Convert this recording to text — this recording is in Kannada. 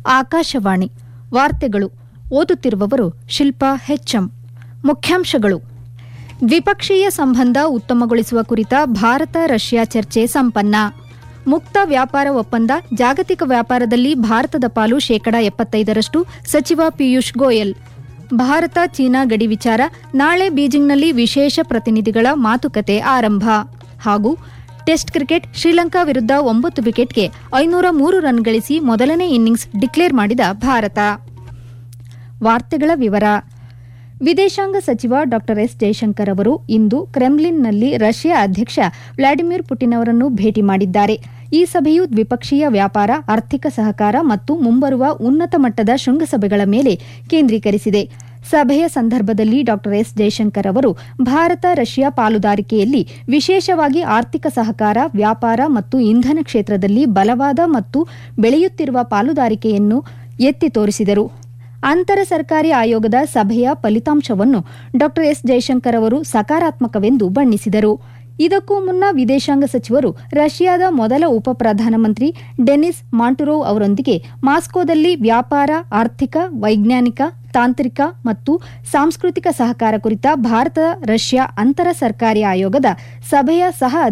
ಆಕಾಶವಾಣಿ ವಾರ್ತೆಗಳು ಓದುತ್ತಿರುವವರು ಶಿಲ್ಪಾ ಹೆಚ್ಎಂ ಮುಖ್ಯಾಂಶಗಳು ದ್ವಿಪಕ್ಷೀಯ ಸಂಬಂಧ ಉತ್ತಮಗೊಳಿಸುವ ಕುರಿತ ಭಾರತ ರಷ್ಯಾ ಚರ್ಚೆ ಸಂಪನ್ನ ಮುಕ್ತ ವ್ಯಾಪಾರ ಒಪ್ಪಂದ ಜಾಗತಿಕ ವ್ಯಾಪಾರದಲ್ಲಿ ಭಾರತದ ಪಾಲು ಶೇಕಡಾ ಎಪ್ಪತ್ತೈದರಷ್ಟು ಸಚಿವ ಪಿಯೂಷ್ ಗೋಯಲ್ ಭಾರತ ಚೀನಾ ಗಡಿ ವಿಚಾರ ನಾಳೆ ಬೀಜಿಂಗ್ನಲ್ಲಿ ವಿಶೇಷ ಪ್ರತಿನಿಧಿಗಳ ಮಾತುಕತೆ ಆರಂಭ ಹಾಗೂ ಟೆಸ್ಟ್ ಕ್ರಿಕೆಟ್ ಶ್ರೀಲಂಕಾ ವಿರುದ್ಧ ಒಂಬತ್ತು ವಿಕೆಟ್ಗೆ ಐನೂರ ಮೂರು ರನ್ ಗಳಿಸಿ ಮೊದಲನೇ ಇನ್ನಿಂಗ್ಸ್ ಡಿಕ್ಲೇರ್ ಮಾಡಿದ ಭಾರತ ವಾರ್ತೆಗಳ ವಿವರ ವಿದೇಶಾಂಗ ಸಚಿವ ಡಾ ಎಸ್ ಜಯಶಂಕರ್ ಅವರು ಇಂದು ಕ್ರೆಮ್ಲಿನ್ನಲ್ಲಿ ರಷ್ಯಾ ಅಧ್ಯಕ್ಷ ವ್ಲಾಡಿಮಿರ್ ಪುಟಿನ್ ಅವರನ್ನು ಭೇಟಿ ಮಾಡಿದ್ದಾರೆ ಈ ಸಭೆಯು ದ್ವಿಪಕ್ಷೀಯ ವ್ಯಾಪಾರ ಆರ್ಥಿಕ ಸಹಕಾರ ಮತ್ತು ಮುಂಬರುವ ಉನ್ನತ ಮಟ್ಟದ ಶೃಂಗಸಭೆಗಳ ಮೇಲೆ ಕೇಂದ್ರೀಕರಿಸಿದೆ ಸಭೆಯ ಸಂದರ್ಭದಲ್ಲಿ ಡಾ ಎಸ್ ಜಯಶಂಕರ್ ಅವರು ಭಾರತ ರಷ್ಯಾ ಪಾಲುದಾರಿಕೆಯಲ್ಲಿ ವಿಶೇಷವಾಗಿ ಆರ್ಥಿಕ ಸಹಕಾರ ವ್ಯಾಪಾರ ಮತ್ತು ಇಂಧನ ಕ್ಷೇತ್ರದಲ್ಲಿ ಬಲವಾದ ಮತ್ತು ಬೆಳೆಯುತ್ತಿರುವ ಪಾಲುದಾರಿಕೆಯನ್ನು ಎತ್ತಿ ತೋರಿಸಿದರು ಅಂತರ ಸರ್ಕಾರಿ ಆಯೋಗದ ಸಭೆಯ ಫಲಿತಾಂಶವನ್ನು ಡಾ ಎಸ್ ಜಯಶಂಕರ್ ಅವರು ಸಕಾರಾತ್ಮಕವೆಂದು ಬಣ್ಣಿಸಿದರು ಇದಕ್ಕೂ ಮುನ್ನ ವಿದೇಶಾಂಗ ಸಚಿವರು ರಷ್ಯಾದ ಮೊದಲ ಉಪ ಪ್ರಧಾನಮಂತ್ರಿ ಡೆನಿಸ್ ಮಾಂಟುರೋವ್ ಅವರೊಂದಿಗೆ ಮಾಸ್ಕೋದಲ್ಲಿ ವ್ಯಾಪಾರ ಆರ್ಥಿಕ ವೈಜ್ಞಾನಿಕ ತಾಂತ್ರಿಕ ಮತ್ತು ಸಾಂಸ್ಕೃತಿಕ ಸಹಕಾರ ಕುರಿತ ಭಾರತ ರಷ್ಯಾ ಅಂತರ ಸರ್ಕಾರಿ ಆಯೋಗದ ಸಭೆಯ ಸಹ